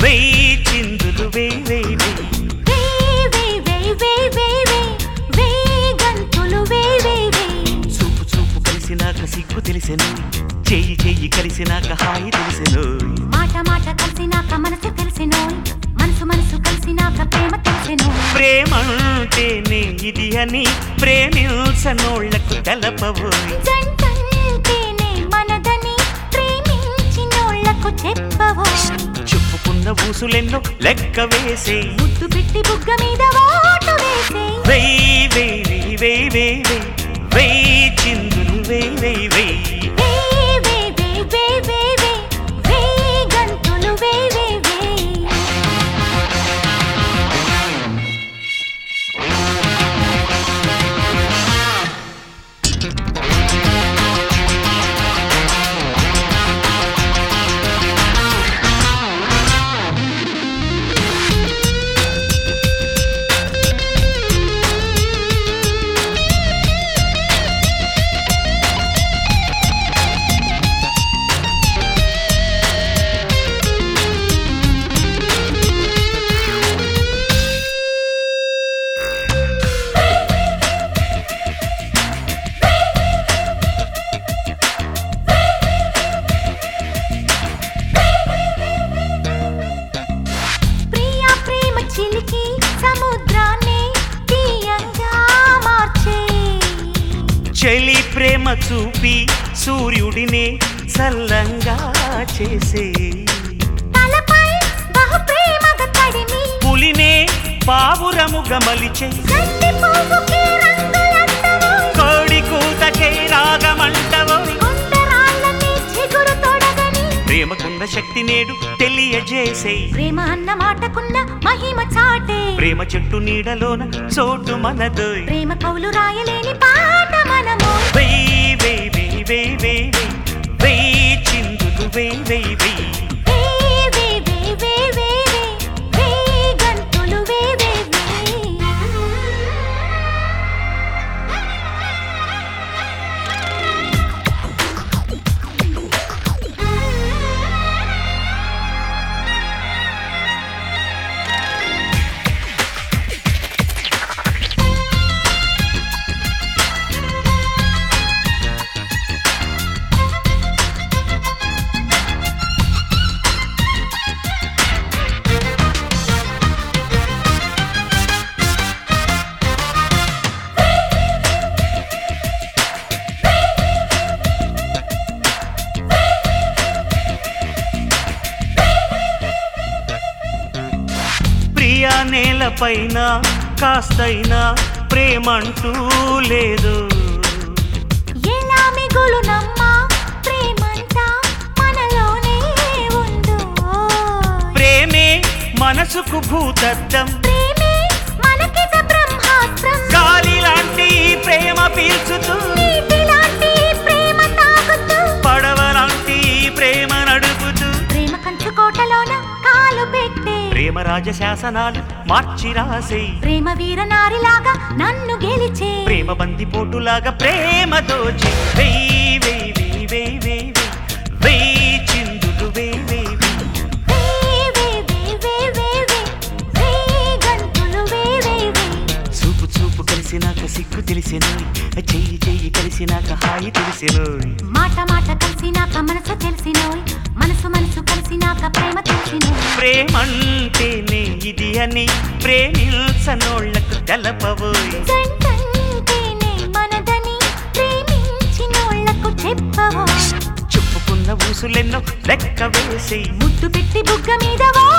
వెయ్యి చిందులు వేయి వేయి వేయి వేయ్ వేయ్ వేయ్ వేయ్ వేయ్ వేయ్ వేయ్ గంతులు వేయ్ వేయ్ వేయ్ చూపు చూపు కలిసినాక సిగ్గు తెలిసెను చెయ్యి చెయ్యి కలిసినాక హాయి తెలిసెను మాట మాట కలిసినాక మనసు తెలిసినోయ్ మనసు మనసు కలిసినాక ప్రేమ తెలిసినోయ్ ప్రేమంటేనే ఇది అని ప్రేమించనోళ్లకు తెలపబోయి జంటంటేనే మనదని ప్రేమించినోళ్లకు చెప్పవోయ్ చెప్పుకున్న ఊసులెన్నో లెక్క వేసే ముద్దు పెట్టి బుగ్గ మీద ఓటు వేసే వెయ్యి వెయ్యి వెయ్యి వెయ్యి వెయ్యి వెయ్యి చిందులు వెయ్యి వెయ్యి వెయ్యి వేయ్ వేయ్ వేయ్ వేయ్ వేయ్ వేయ్ వేయ్ గంతులు వేయ్ వేయ్ వేయ్ ప్రియా ప్రేమ చిలికి సముద్రాన్ని తీయంగా మార్చే చెలి ప్రేమ చూపి సూర్యుడిని చల్లంగా చేసే తలపై బహు ప్రేమగా తడిమి పులినే పావురముగా మలిచే గడ్డి పువ్వుకి రంగులెత్తవో కోడి కూతకే రాగమంటవో కొండరాళ్ళని చిగురు తొడగని ప్రేమకున్న శక్తి నేడు తెలియజేసే ప్రేమ అన్న మాటకున్న మహిమ చాటే ప్రేమ చెట్టు నీడలోన చోటు మనదోయ్ ప్రేమ కవులు రాయలేని పాట మనము వెయ్యి వెయ్యి వెయ్యి వెయ్యి వెయ్యి వెయ్యి వెయ్యి చిందులు వెయ్యి వెయ్యి వెయ్యి వేయ్ వేయ్ వేయ్ వేయ్ వేయ్ వేయ్ వేయ్ గంతులు వేయ్ వేయ్ వేయ్ ప్రియా నేలపైన కాస్తైనా ప్రేమంటూ లేదు ఎలా మిగులునమ్మా ప్రేమంతా మనలోనే ఉందో ప్రేమే మనసుకు భూతద్దం ప్రేమే మనకిత బ్రహ్మాస్త్రం గాలి లాంటి ప్రేమ పీల్చుతూ నీటిలాంటి ప్రేమ తాకుతూ పడవ లాంటి ప్రేమ నడుపుతూ ప్రేమ కంచు కోటలోన కాలు పెట్టే ప్రేమ రాజశాసనాలు మార్చి రాసే ప్రేమ వీర నారిలాగా నన్ను గెలిచే ప్రేమ బందిపోటులాగా ప్రేమ దోచి వెయ్యి వెయ్యి వెయ్యి వెయ్యి వెయ్యి వెయ్యి వెయ్యి చిందులు వెయ్యి వెయ్యి వెయ్యి వేయ్ వేయ్ వేయ్ వేయ్ వేయ్ వేయ్ వేయ్ గంతులు వేయ్ వేయ్ వేయ్ చూపు చూపు కలిసినాక సిగ్గు తెలిసినోయ్ చెయ్యి చెయ్యి కలిసినాక హాయి తెలిసినోయ్ మాట మాట కలిసినాక మనసు తెలిసినోయ్ మనసు మనసు కలిసినాక ప్రేమ తెలిసినోయ్ ప్రేమంటేనే ఇది అని ప్రేమించనోళ్లకు తెలపబోయ్ జంటంటేనే మనదని ప్రేమించినోళ్లకు చెప్పవో చెప్పుకున్న ఊసులెన్నో లెక్క వేసి ముద్దు పెట్టి బుగ్గ మీద ఓ